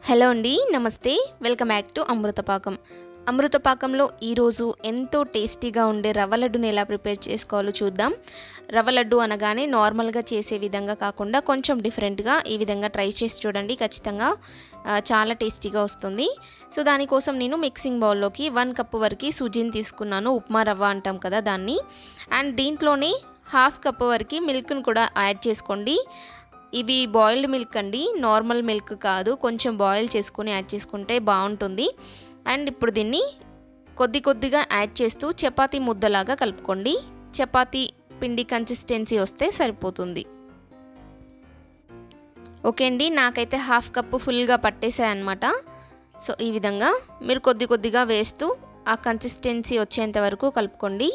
hello అండి నమస్తే welcome back to Amruthapakam అమృతపాకంలో ఈరోజు ఎంతో టేస్టీగా ఉండే రవ్వ లడ్డుని ఎలా ప్రిపేర్ చేసుకోవాలో చూద్దాం రవ్వ లడ్డు అనగానే నార్మల్గా చేసే విధంగా కాకుండా కొంచెం డిఫరెంట్గా ఈ విధంగా ట్రై చేసి చూడండి ఖచ్చితంగా ఆ, చాలా టేస్టీగా వస్తుంది సో దానికోసం నేను మిక్సింగ్ బౌల్లోకి వన్ కప్ వరకు సుజీని తీసుకున్నాను ఉప్మా రవ్వ అంటాం కదా దాన్ని అండ్ దీంట్లోనే హాఫ్ కప్ వరకు మిల్క్ను కూడా యాడ్ చేసుకోండి ఇవి బాయిల్డ్ మిల్క్ అండి నార్మల్ మిల్క్ కాదు కొంచెం బాయిల్ చేసుకొని యాడ్ చేసుకుంటే బాగుంటుంది అండ్ ఇప్పుడు దీన్ని కొద్ది కొద్దిగా యాడ్ చేస్తూ చపాతీ ముద్దలాగా కలుపుకోండి చపాతీ పిండి కన్సిస్టెన్సీ వస్తే సరిపోతుంది ఓకే అండి నాకైతే హాఫ్ కప్పు ఫుల్గా పట్టేసాయి అనమాట సో ఈ విధంగా మీరు కొద్ది కొద్దిగా వేస్తూ ఆ కన్సిస్టెన్సీ వచ్చేంత వరకు కలుపుకోండి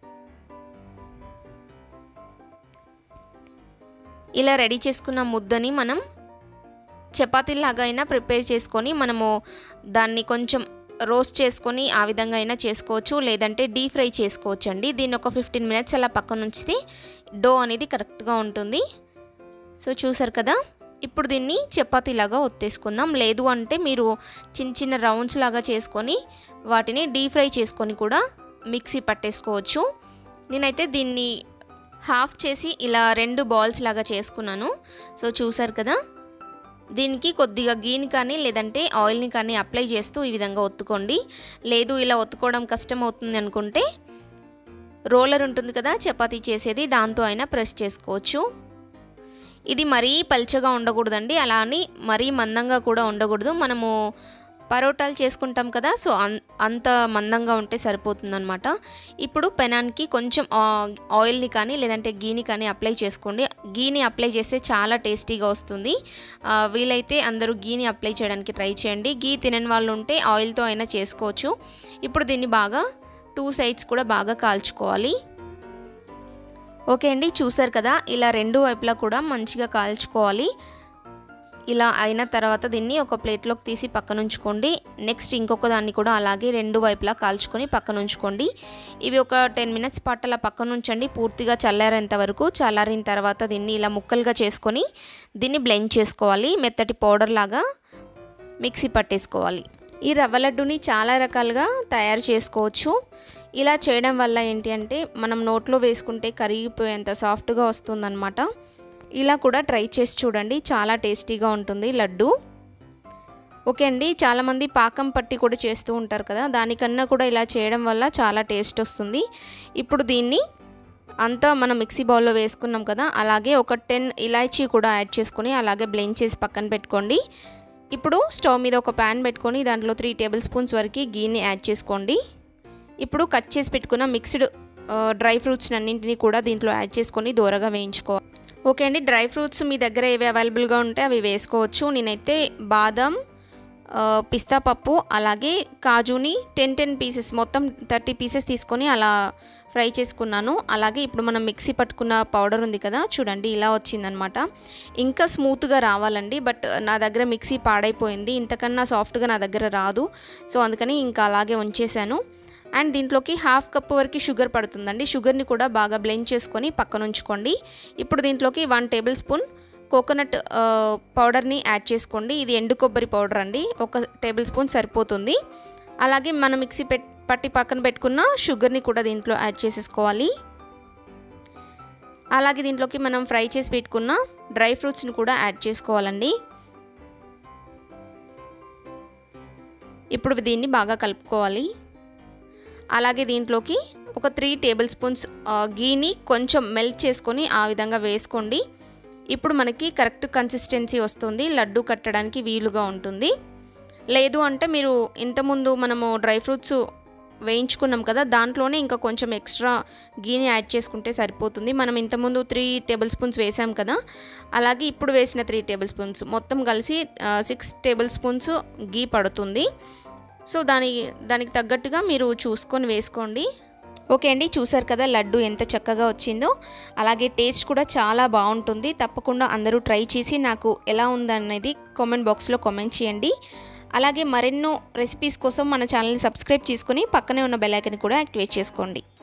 ఇలా రెడీ చేసుకున్న ముద్దని మనం చపాతీలాగా అయినా ప్రిపేర్ చేసుకొని మనము దాన్ని కొంచెం రోస్ట్ చేసుకొని ఆ విధంగా అయినా చేసుకోవచ్చు లేదంటే డీప్ ఫ్రై చేసుకోవచ్చు అండి దీన్ని ఒక ఫిఫ్టీన్ మినిట్స్ అలా పక్కన ఉంచితే డో అనేది కరెక్ట్గా ఉంటుంది సో చూసారు కదా ఇప్పుడు దీన్ని చపాతీలాగా ఒత్తేసుకుందాం లేదు అంటే మీరు చిన్న చిన్న రౌండ్స్ లాగా చేసుకొని వాటిని డీప్ ఫ్రై చేసుకొని కూడా మిక్సీ పట్టేసుకోవచ్చు నేనైతే దీన్ని హాఫ్ చేసి ఇలా రెండు బాల్స్ లాగా చేసుకున్నాను సో చూసారు కదా దీనికి కొద్దిగా గీని కానీ లేదంటే ఆయిల్ని కానీ అప్లై చేస్తూ ఈ విధంగా ఒత్తుకోండి లేదు ఇలా ఒత్తుకోవడం కష్టం అవుతుంది అనుకుంటే రోలర్ ఉంటుంది కదా చపాతీ చేసేది దాంతో అయినా ప్రెస్ చేసుకోవచ్చు ఇది మరీ పల్చగా ఉండకూడదండి అలా అని మరీ మందంగా కూడా ఉండకూడదు మనము పరోటాలు చేసుకుంటాం కదా సో అన్ అంత మందంగా ఉంటే సరిపోతుందన్నమాట ఇప్పుడు పెనానికి కొంచెం ఆ- ఆయిల్ని కానీ లేదంటే గీని కానీ అప్లై చేసుకోండి గీని అప్లై చేస్తే చాలా టేస్టీగా వస్తుంది ఆ, వీలైతే అందరూ గీని అప్లై చేయడానికి ట్రై చేయండి గీ తినని వాళ్ళు ఉంటే ఆయిల్తో అయినా చేసుకోవచ్చు ఇప్పుడు దీన్ని బాగా టూ సైడ్స్ కూడా బాగా కాల్చుకోవాలి ఓకే అండి చూసారు కదా ఇలా రెండు వైపులా కూడా మంచిగా కాల్చుకోవాలి ఇలా అయిన తర్వాత దీన్ని ఒక ప్లేట్లోకి తీసి పక్కన ఉంచుకోండి నెక్స్ట్ ఇంకొక దాన్ని కూడా అలాగే రెండు వైపులా కాల్చుకొని పక్కన ఉంచుకోండి ఇవి ఒక టెన్ మినిట్స్ పాటు అలా పక్కన ఉంచండి పూర్తిగా చల్లారేంత వరకు చల్లారిన తర్వాత దీన్ని ఇలా ముక్కలుగా చేసుకొని దీన్ని బ్లెండ్ చేసుకోవాలి మెత్తటి పౌడర్ లాగా మిక్సీ పట్టేసుకోవాలి ఈ రవ్వ లడ్డుని చాలా రకాలుగా తయారు చేసుకోవచ్చు ఇలా చేయడం వల్ల ఏంటి అంటే మనం నోట్లో వేసుకుంటే కరిగిపోయేంత సాఫ్ట్గా వస్తుందన్నమాట ఇలా కూడా ట్రై చేసి చూడండి చాలా టేస్టీగా ఉంటుంది లడ్డు ఓకే అండి చాలామంది పాకం పట్టి కూడా చేస్తూ ఉంటారు కదా దానికన్నా కూడా ఇలా చేయడం వల్ల చాలా టేస్ట్ వస్తుంది ఇప్పుడు దీన్ని అంతా మనం మిక్సీ బౌల్లో వేసుకున్నాం కదా అలాగే ఒక టెన్ ఇలాచీ కూడా యాడ్ చేసుకొని అలాగే బ్లెండ్ చేసి పక్కన పెట్టుకోండి ఇప్పుడు స్టవ్ మీద ఒక ప్యాన్ పెట్టుకొని దాంట్లో త్రీ టేబుల్ స్పూన్స్ వరకు గీని యాడ్ చేసుకోండి ఇప్పుడు కట్ చేసి పెట్టుకున్న మిక్స్డ్ డ్రై ఫ్రూట్స్ అన్నింటినీ కూడా దీంట్లో యాడ్ చేసుకొని దూరగా వేయించుకోవాలి ఓకే అండి డ్రై ఫ్రూట్స్ మీ దగ్గర ఏవి అవైలబుల్గా ఉంటే అవి వేసుకోవచ్చు నేనైతే బాదం ఆ, పిస్తా పప్పు అలాగే కాజుని టెన్ టెన్ పీసెస్ మొత్తం థర్టీ పీసెస్ తీసుకొని అలా ఫ్రై చేసుకున్నాను అలాగే ఇప్పుడు మనం మిక్సీ పట్టుకున్న పౌడర్ ఉంది కదా చూడండి ఇలా వచ్చిందనమాట ఇంకా స్మూత్గా రావాలండి బట్ నా దగ్గర మిక్సీ పాడైపోయింది ఇంతకన్నా సాఫ్ట్గా నా దగ్గర రాదు సో అందుకని ఇంకా అలాగే ఉంచేసాను అండ్ దీంట్లోకి హాఫ్ కప్ వరకు షుగర్ పడుతుందండి షుగర్ని కూడా బాగా బ్లెండ్ చేసుకొని పక్కన ఉంచుకోండి ఇప్పుడు దీంట్లోకి వన్ టేబుల్ స్పూన్ కోకోనట్ ఆ, పౌడర్ని యాడ్ చేసుకోండి ఇది ఎండు కొబ్బరి పౌడర్ అండి ఒక టేబుల్ స్పూన్ సరిపోతుంది అలాగే మనం మిక్సీ పెట్ పట్టి పక్కన పెట్టుకున్న షుగర్ని కూడా దీంట్లో యాడ్ చేసేసుకోవాలి అలాగే దీంట్లోకి మనం ఫ్రై చేసి పెట్టుకున్న డ్రై ఫ్రూట్స్ని కూడా యాడ్ చేసుకోవాలండి ఇప్పుడు దీన్ని బాగా కలుపుకోవాలి అలాగే దీంట్లోకి ఒక త్రీ టేబుల్ స్పూన్స్ ఆ, గీని కొంచెం మెల్ట్ చేసుకొని ఆ విధంగా వేసుకోండి ఇప్పుడు మనకి కరెక్ట్ కన్సిస్టెన్సీ వస్తుంది లడ్డు కట్టడానికి వీలుగా ఉంటుంది లేదు అంటే మీరు ఇంతకుముందు మనము డ్రై ఫ్రూట్స్ వేయించుకున్నాం కదా దాంట్లోనే ఇంకా కొంచెం ఎక్స్ట్రా గీని యాడ్ చేసుకుంటే సరిపోతుంది మనం ఇంతకుముందు త్రీ టేబుల్ స్పూన్స్ వేసాం కదా అలాగే ఇప్పుడు వేసిన త్రీ టేబుల్ స్పూన్స్ మొత్తం కలిసి సిక్స్ టేబుల్ స్పూన్స్ గీ పడుతుంది సో దాని దానికి తగ్గట్టుగా మీరు చూసుకొని వేసుకోండి ఓకే అండి చూసారు కదా లడ్డు ఎంత చక్కగా వచ్చిందో అలాగే టేస్ట్ కూడా చాలా బాగుంటుంది తప్పకుండా అందరూ ట్రై చేసి నాకు ఎలా ఉందనేది కామెంట్ బాక్స్లో కామెంట్ చేయండి అలాగే మరెన్నో రెసిపీస్ కోసం మన ఛానల్ని సబ్స్క్రైబ్ చేసుకొని పక్కనే ఉన్న బెల్ ఐకన్ కూడా యాక్టివేట్ చేసుకోండి